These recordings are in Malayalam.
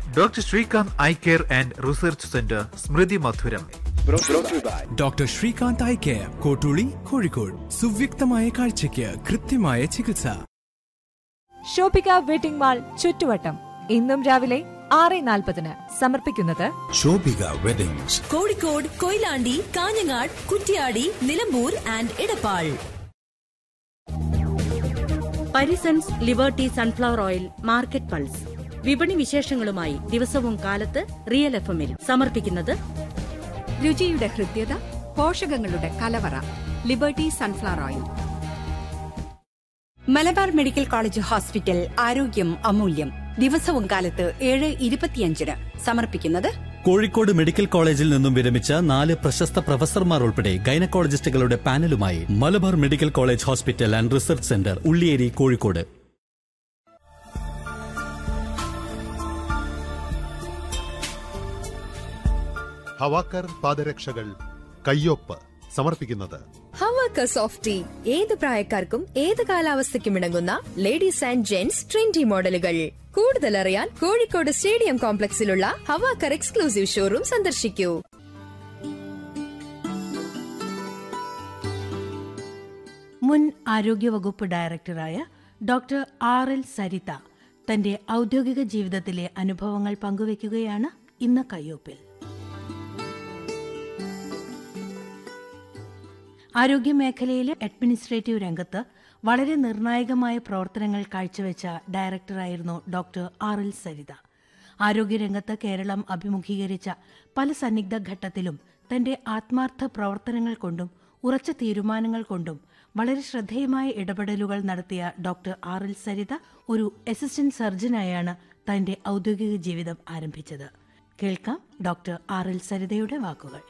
doctor Srikanth eye care and research centre സ്മൃതി മധുരം doctor Srikanth eye care Kottooli Kozhikode സുവ്യക്തമായ കാഴ്ചയ്ക്ക് കൃത്യമായ ചികിത്സ ഷോപ്പിക വെഡിംഗ് മാൾ ചുറ്റുവട്ടം ഇന്നും രാവിലെ ആറ് നാൽപ്പതിന് സമർപ്പിക്കുന്നത് Shobhika weddings Kozhikode Koyilandy Kanhangad Kuttiadi Nilambur and Edappal Parisons Liberty sunflower oil market pulse വിപണി വിശേഷങ്ങളുമായി ദിവസവും കാലത്ത് റിയൽ എഫ് എമ്മിൽ സമർപ്പിക്കുന്നത് രുചിയുടെ ഹൃദ്യത പോഷകങ്ങളുടെ കലവറ Liberty sunflower oil Malabar medical college hospital ആരോഗ്യം അമൂല്യം ദിവസവും കാലത്ത് ഏഴ് ഇരുപത്തിയഞ്ചിന് സമർപ്പിക്കുന്നത് കോഴിക്കോട് മെഡിക്കൽ കോളേജിൽ നിന്നും വിരമിച്ച നാല് പ്രശസ്ത പ്രൊഫസർമാർ ഉൾപ്പെടെ ഗൈനക്കോളജിസ്റ്റുകളുടെ പാനലുമായി Malabar medical college hospital and research centre Ulliyeri Kozhikode ഹവാക്കർ പാദരക്ഷകൾ കയ്യൊപ്പ് സമർപ്പിക്കുന്നത് ഹവാക്ക സോഫ്റ്റ് ഏത് പ്രായക്കാർക്കും ഏത് കാലാവസ്ഥയ്ക്കും ഇണങ്ങുന്ന ലേഡീസ് ആൻഡ് ജെന്റ്സ് ട്രെൻഡി മോഡലുകൾ കൂടുതൽ അറിയാൻ കോഴിക്കോട് സ്റ്റേഡിയം കോംപ്ലക്സിലുള്ള ഹവാക്കർ എക്സ്ക്ലൂസീവ് ഷോറൂം സന്ദർശിക്കൂ മുൻ ആരോഗ്യവകുപ്പ് ഡയറക്ടറായ ഡോക്ടർ ആർ എൽ സരിത തന്റെ ഔദ്യോഗിക ജീവിതത്തിലെ അനുഭവങ്ങൾ പങ്കുവയ്ക്കുകയാണ് ഇന്ന് കയ്യൊപ്പിൽ ആരോഗ്യമേഖലയിലെ അഡ്മിനിസ്ട്രേറ്റീവ് രംഗത്ത് വളരെ നിർണായകമായ പ്രവർത്തനങ്ങൾ കാഴ്ചവെച്ച ഡയറക്ടറായിരുന്നു ഡോക്ടർ ആർ എൽ സരിത ആരോഗ്യരംഗത്ത് കേരളം അഭിമുഖീകരിച്ച പല സന്നിഗ്ധ ഘട്ടത്തിലും തന്റെ ആത്മാർത്ഥ പ്രവർത്തനങ്ങൾ കൊണ്ടും ഉറച്ച തീരുമാനങ്ങൾ കൊണ്ടും വളരെ ശ്രദ്ധേയമായ ഇടപെടലുകൾ നടത്തിയ ഡോക്ടർ ആർ എൽ സരിത ഒരു അസിസ്റ്റന്റ് സർജനായാണ് തന്റെ ഔദ്യോഗിക ജീവിതം ആരംഭിച്ചത് കേൾക്കാം ഡോക്ടർ ആർ എൽ സരിതയുടെ വാക്കുകൾ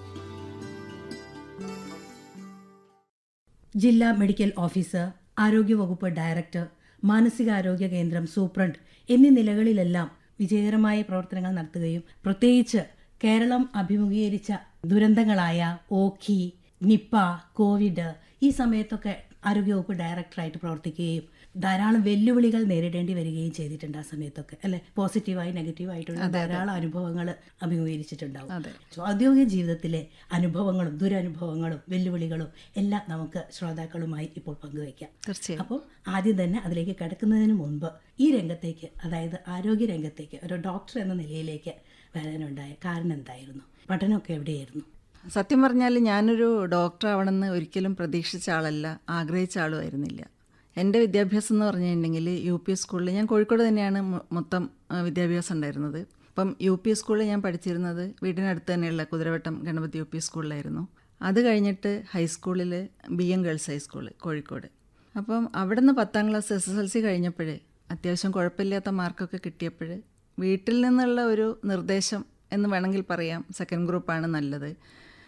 ജില്ലാ മെഡിക്കൽ ഓഫീസർ ആരോഗ്യവകുപ്പ് ഡയറക്ടർ മാനസികാരോഗ്യ കേന്ദ്രം സൂപ്രണ്ട് എന്നീ നിലകളിലെല്ലാം വിജയകരമായ പ്രവർത്തനങ്ങൾ നടത്തുകയും പ്രത്യേകിച്ച് കേരളം അഭിമുഖീകരിച്ച ദുരന്തങ്ങളായ ഓഖി നിപ്പ കോവിഡ് ഈ സമയത്തൊക്കെ ആരോഗ്യവകുപ്പ് ഡയറക്ടറായിട്ട് പ്രവർത്തിക്കുകയും ധാരാളം വെല്ലുവിളികൾ നേരിടേണ്ടി വരികയും ചെയ്തിട്ടുണ്ട് ആ സമയത്തൊക്കെ അല്ലെ പോസിറ്റീവായി നെഗറ്റീവായിട്ടുള്ള ധാരാളം അനുഭവങ്ങൾ അഭിമുഖീകരിച്ചിട്ടുണ്ടാവും സോ ഔദ്യോഗിക ജീവിതത്തിലെ അനുഭവങ്ങളും ദുരനുഭവങ്ങളും വെല്ലുവിളികളും എല്ലാം നമുക്ക് ശ്രോതാക്കളുമായി ഇപ്പോൾ പങ്കുവയ്ക്കാം തീർച്ചയായും അപ്പം ആദ്യം തന്നെ അതിലേക്ക് കിടക്കുന്നതിന് മുൻപ് ഈ രംഗത്തേക്ക് അതായത് ആരോഗ്യ രംഗത്തേക്ക് ഒരു ഡോക്ടർ എന്ന നിലയിലേക്ക് വരാനുണ്ടായ കാരണം എന്തായിരുന്നു പഠനമൊക്കെ എവിടെയായിരുന്നു സത്യം പറഞ്ഞാൽ ഞാനൊരു ഡോക്ടർ ആവണമെന്ന് ഒരിക്കലും പ്രതീക്ഷിച്ച ആളല്ല ആഗ്രഹിച്ച ആളുമായിരുന്നില്ല എൻ്റെ വിദ്യാഭ്യാസം എന്ന് പറഞ്ഞിട്ടുണ്ടെങ്കിൽ യു പി സ്കൂളിൽ ഞാൻ കോഴിക്കോട് തന്നെയാണ് മൊ- മൊത്തം ആ, വിദ്യാഭ്യാസം ഉണ്ടായിരുന്നത് അപ്പം യു പി സ്കൂളിൽ ഞാൻ പഠിച്ചിരുന്നത് വീടിനടുത്ത് തന്നെയുള്ള കുതിരവട്ടം ഗണപതി യു പി സ്കൂളിലായിരുന്നു അത് കഴിഞ്ഞിട്ട് ഹൈസ്കൂളിൽ B M girls high school Kozhikode അപ്പം അവിടെ നിന്ന് പത്താം class S S L C കഴിഞ്ഞപ്പോൾ അത്യാവശ്യം കുഴപ്പമില്ലാത്ത മാർക്കൊക്കെ കിട്ടിയപ്പോൾ വീട്ടിൽ നിന്നുള്ള ഒരു നിർദ്ദേശം എന്ന് വേണമെങ്കിൽ പറയാം സെക്കൻഡ് ഗ്രൂപ്പാണ് നല്ലത്